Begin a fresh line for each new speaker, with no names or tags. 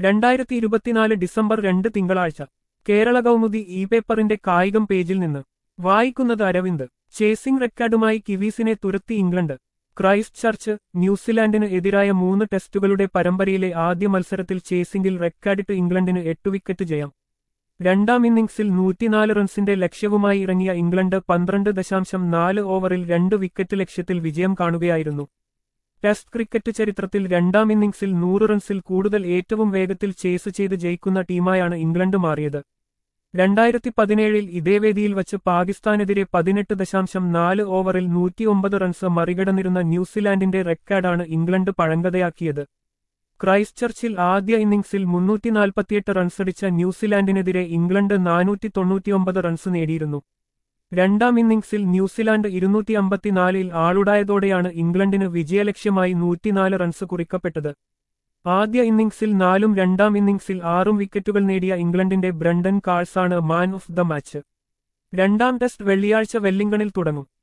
രണ്ടായിരത്തി ഇരുപത്തിനാല് ഡിസംബർ രണ്ട് തിങ്കളാഴ്ച കേരള കൗമുദി ഇ പേപ്പറിന്റെ കായികം പേജിൽ നിന്ന് വായിക്കുന്നത് അരവിന്ദ് ചേസിംഗ് റെക്കോർഡുമായി കിവീസിനെ തുരത്തി ഇംഗ്ലണ്ട് ക്രൈസ്റ്റ് ചർച്ച് ന്യൂസിലാൻഡിന് എതിരായ മൂന്ന് ടെസ്റ്റുകളുടെ പരമ്പരയിലെ ആദ്യ മത്സരത്തിൽ ചേസിംഗിൽ റെക്കോർഡിട്ട് ഇംഗ്ലണ്ടിന് എട്ട് വിക്കറ്റ് ജയം രണ്ടാം ഇന്നിംഗ്സിൽ നൂറ്റിനാല് റൺസിന്റെ ലക്ഷ്യവുമായി ഇറങ്ങിയ ഇംഗ്ലണ്ട് പന്ത്രണ്ട് ദശാംശം നാല് ഓവറിൽ രണ്ട് വിക്കറ്റ് ലക്ഷ്യത്തിൽ വിജയം കാണുകയായിരുന്നു ടെസ്റ്റ് ക്രിക്കറ്റ് ചരിത്രത്തിൽ രണ്ടാം ഇന്നിംഗ്സിൽ നൂറ് റൺസിൽ കൂടുതൽ ഏറ്റവും വേഗത്തിൽ ചേസ് ചെയ്ത് ജയിക്കുന്ന ടീമായാണ് ഇംഗ്ലണ്ട് മാറിയത് രണ്ടായിരത്തി പതിനേഴിൽ ഇതേ വേദിയിൽ വച്ച് പാകിസ്ഥാനെതിരെ പതിനെട്ട് ദശാംശം നാല് ഓവറിൽ നൂറ്റിയൊമ്പത് റൺസ് മറികടന്നിരുന്ന ന്യൂസിലാൻഡിന്റെ റെക്കോർഡാണ് ഇംഗ്ലണ്ട് പഴങ്കതയാക്കിയത് ക്രൈസ്റ്റ് ചർച്ചിൽ ആദ്യ ഇന്നിംഗ്സിൽ മുന്നൂറ്റി നാൽപ്പത്തിയെട്ട് റൺസടിച്ച ന്യൂസിലാൻഡിനെതിരെ ഇംഗ്ലണ്ട് നാനൂറ്റി തൊണ്ണൂറ്റിയൊമ്പത് റൺസ് നേടിയിരുന്നു രണ്ടാം ഇന്നിംഗ്സിൽ ന്യൂസിലാൻഡ് ഇരുന്നൂറ്റി അമ്പത്തിനാലിൽ ആളുടായതോടെയാണ് ഇംഗ്ലണ്ടിന് വിജയലക്ഷ്യമായി നൂറ്റിനാല് റൺസ് കുറിക്കപ്പെട്ടത് ആദ്യ ഇന്നിംഗ്സിൽ നാലും രണ്ടാം ഇന്നിംഗ്സിൽ ആറും വിക്കറ്റുകൾ നേടിയ ഇംഗ്ലണ്ടിന്റെ ബ്രണ്ടൻ കാൾസാണ് മാൻ ഓഫ് ദ മാച്ച് രണ്ടാം ടെസ്റ്റ് വെള്ളിയാഴ്ച വെല്ലിംഗണിൽ തുടങ്ങും